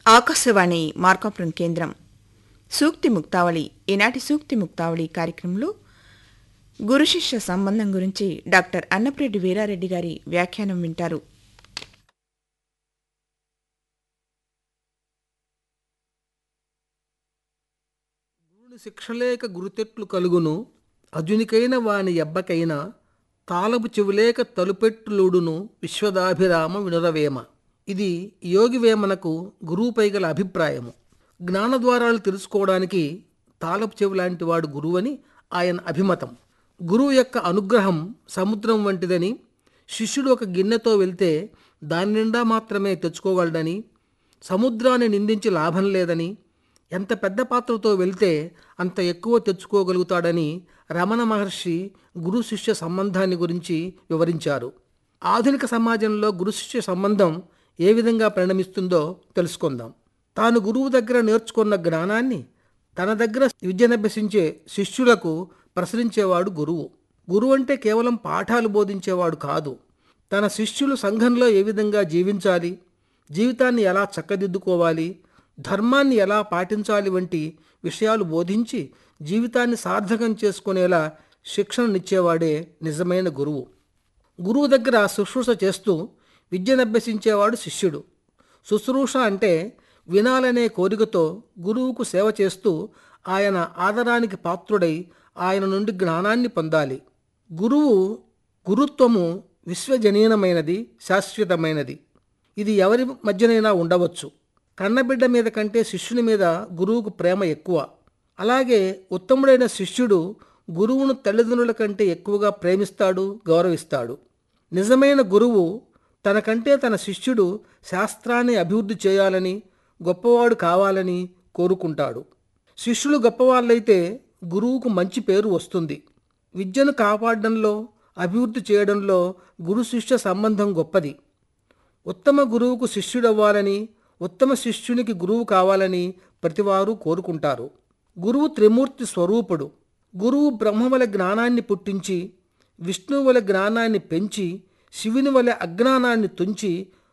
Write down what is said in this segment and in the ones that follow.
ఆకాశవాణి మార్కాపురం కేంద్రం సూక్తి ముక్తావళి ఈనాటి సూక్తి ముక్తావళి కార్యక్రమంలో గురు శిష్య సంబంధం గురించి డాక్టర్ అన్నప్రెడ్డి వీరారెడ్డి గారి వ్యాఖ్యానం వింటారు గురుని శిక్షలేక గురుతెట్లు కలుగును అజునికైన వాని ఎబ్బకైన తాళపు చెవులేక తలుపెట్టులుడును విశ్వదాభిరామ వినురవేమ ఇది యోగివేమనకు గురువుపై గల అభిప్రాయము జ్ఞానద్వారాలు తెలుసుకోవడానికి తాళపు చెవి లాంటి వాడు గురువని ఆయన అభిమతం గురువు యొక్క అనుగ్రహం సముద్రం వంటిదని శిష్యుడు ఒక గిన్నెతో వెళ్తే దాని నిండా మాత్రమే తెచ్చుకోగలడని సముద్రాన్ని నిందించి లాభం లేదని ఎంత పెద్ద పాత్రతో వెళ్తే అంత ఎక్కువ తెచ్చుకోగలుగుతాడని రమణ మహర్షి గురు శిష్య సంబంధాన్ని గురించి వివరించారు ఆధునిక సమాజంలో గురు శిష్య సంబంధం ఏ విధంగా పరిణమిస్తుందో తెలుసుకుందాం తాను గురువు దగ్గర నేర్చుకున్న జ్ఞానాన్ని తన దగ్గర విద్యనభ్యసించే శిష్యులకు ప్రసరించేవాడు గురువు గురువు అంటే కేవలం పాఠాలు బోధించేవాడు కాదు తన శిష్యులు సంఘంలో ఏ విధంగా జీవించాలి జీవితాన్ని ఎలా చక్కదిద్దుకోవాలి ధర్మాన్ని ఎలా పాటించాలి వంటి విషయాలు బోధించి జీవితాన్ని సార్థకం చేసుకునేలా శిక్షణనిచ్చేవాడే నిజమైన గురువు గురువు దగ్గర శుశ్రూష చేస్తూ విద్యనభ్యసించేవాడు శిష్యుడు శుశ్రూష అంటే వినాలనే కోరికతో గురువుకు సేవ చేస్తూ ఆయన ఆదరానికి పాత్రుడై ఆయన నుండి జ్ఞానాన్ని పొందాలి గురువు గురుత్వము విశ్వజనీనమైనది శాశ్వతమైనది ఇది ఎవరి మధ్యనైనా ఉండవచ్చు కన్నబిడ్డ మీద కంటే శిష్యుని మీద గురువుకు ప్రేమ ఎక్కువ అలాగే ఉత్తముడైన శిష్యుడు గురువును తల్లిదండ్రుల కంటే ఎక్కువగా ప్రేమిస్తాడు గౌరవిస్తాడు నిజమైన గురువు తనకంటే తన శిష్యుడు శాస్త్రాన్ని అభివృద్ధి చేయాలని గొప్పవాడు కావాలని కోరుకుంటాడు శిష్యులు గొప్పవాళ్ళైతే గురువుకు మంచి పేరు వస్తుంది విద్యను కాపాడడంలో అభివృద్ధి చేయడంలో గురు శిష్య సంబంధం గొప్పది ఉత్తమ గురువుకు శిష్యుడవ్వాలని ఉత్తమ శిష్యునికి గురువు కావాలని ప్రతివారు కోరుకుంటారు గురువు త్రిమూర్తి స్వరూపుడు గురువు బ్రహ్మవల జ్ఞానాన్ని పుట్టించి విష్ణువుల జ్ఞానాన్ని పెంచి శివుని వలె అజ్ఞానాన్ని తుంచి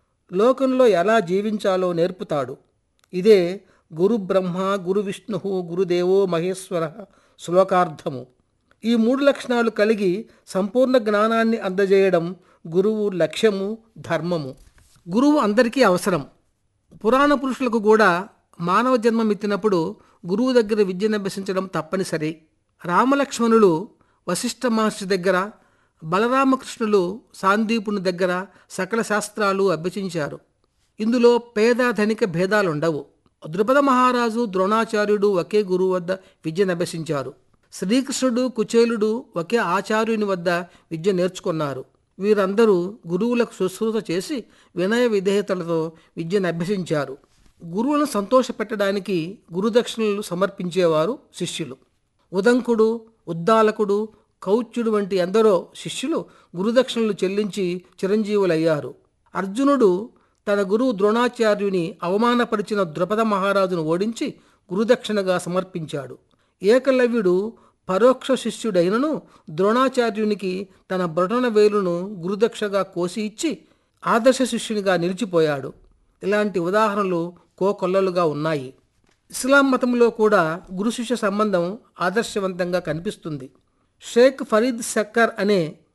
లోకంలో ఎలా జీవించాలో నేర్పుతాడు ఇదే గురు బ్రహ్మ గురు విష్ణు గురుదేవో మహేశ్వర శ్లోకార్థము ఈ మూడు లక్షణాలు కలిగి సంపూర్ణ జ్ఞానాన్ని అందజేయడం గురువు లక్ష్యము ధర్మము గురువు అందరికీ అవసరం పురాణ పురుషులకు కూడా మానవ జన్మమెత్తినప్పుడు గురువు దగ్గర విద్యను అభ్యసించడం తప్పనిసరి రామలక్ష్మణులు వశిష్ఠ మహర్షి దగ్గర బలరామకృష్ణులు సాందీపుని దగ్గర సకల శాస్త్రాలు అభ్యసించారు ఇందులో పేద ధనిక భేదాలుండవు ద్రుపద మహారాజు ద్రోణాచార్యుడు ఒకే గురువు వద్ద విద్యను అభ్యసించారు శ్రీకృష్ణుడు కుచేలుడు ఒకే ఆచార్యుని వద్ద విద్య నేర్చుకున్నారు వీరందరూ గురువులకు శుశ్రూష చేసి వినయ విధేయతలతో విద్యను అభ్యసించారు గురువులను సంతోషపెట్టడానికి గురుదక్షిణలు సమర్పించేవారు శిష్యులు ఉదంకుడు ఉద్దాలకుడు కౌచ్యుడు వంటి ఎందరో శిష్యులు గురుదక్షిణలు చెల్లించి చిరంజీవులయ్యారు అర్జునుడు తన గురువు ద్రోణాచార్యుని అవమానపరిచిన ద్రుపద మహారాజును ఓడించి గురుదక్షిణగా సమర్పించాడు ఏకలవ్యుడు పరోక్ష శిష్యుడైనను ద్రోణాచార్యునికి తన బ్రొటన వేలును గురుదక్షగా కోసి ఇచ్చి ఆదర్శ శిష్యునిగా నిలిచిపోయాడు ఇలాంటి ఉదాహరణలు కోకొల్లలుగా ఉన్నాయి ఇస్లాం మతంలో కూడా గురు శిష్య సంబంధం ఆదర్శవంతంగా కనిపిస్తుంది షేక్ ఫరీద్ సక్కర్ అనే